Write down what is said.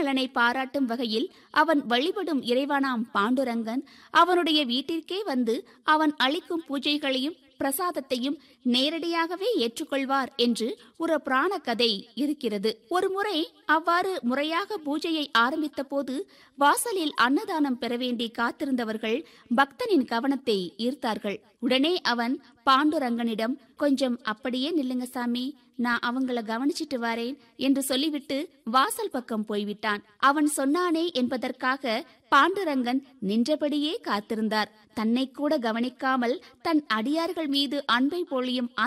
நலனை பாராட்டும் வகையில் அவன் வழிபடும் இறைவனாம் பாண்டுரங்கன் அவனுடைய வீட்டிற்கே வந்து அவன் அளிக்கும் பூஜைகளையும் பிரசாதத்தையும் நேரடியாகவே ஏற்றுக்கொள்வார் என்று ஒரு புராண கதை இருக்கிறது ஒருமுறை அவ்வாறு முறையாக பூஜையை ஆரம்பித்த போது வாசலில் அன்னதானம் பெற வேண்டி காத்திருந்தவர்கள் பக்தனின் கவனத்தை ஈர்த்தார்கள் உடனே அவன் பாண்டுரங்கனிடம் கொஞ்சம் அப்படியே நில்லுங்க சாமி நான் அவங்கள கவனிச்சிட்டு வரேன் என்று சொல்லிவிட்டு வாசல் பக்கம் போய்விட்டான் அவன் சொன்னானே என்பதற்காக பாண்டுரங்கன் நின்றபடியே காத்திருந்தார் தன்னை கூட கவனிக்காமல் தன் அடியார்கள் மீது அன்பை பொழியும்